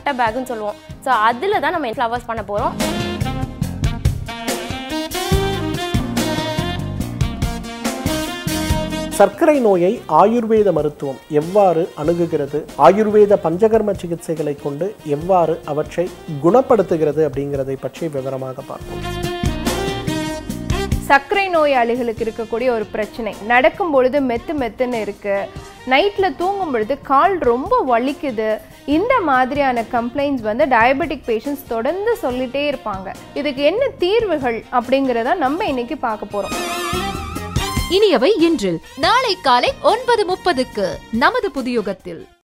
அட்டை பேக்குன்னு சொல்லுவோம் ஸோ அதில் தான் நம்ம ஃப்ளவர்ஸ் பண்ண போகிறோம் சர்க்கரை நோயை ஆயுர்வேத மருத்துவம் எவ்வாறு அணுகுகிறது ஆயுர்வேத பஞ்சகர்ம சிகிச்சைகளை கொண்டு எவ்வாறு அவற்றை குணப்படுத்துகிறது அப்படிங்கிறதை பற்றி விவரமாக பார்ப்போம் சர்க்கரை நோயாளிகளுக்கு இருக்கக்கூடிய ஒரு பிரச்சனை நடக்கும் பொழுது மெத்து மெத்துன்னு இருக்கு நைட்டில் தூங்கும் பொழுது கால் ரொம்ப வலிக்குது இந்த மாதிரியான கம்ப்ளைண்ட்ஸ் வந்து டயபெட்டிக் பேஷண்ட்ஸ் தொடர்ந்து சொல்லிட்டே இருப்பாங்க இதுக்கு என்ன தீர்வுகள் அப்படிங்கிறத நம்ம இன்னைக்கு பார்க்க போகிறோம் இனியவை இன்றில் நாளை காலை ஒன்பது முப்பதுக்கு நமது புதியுகத்தில்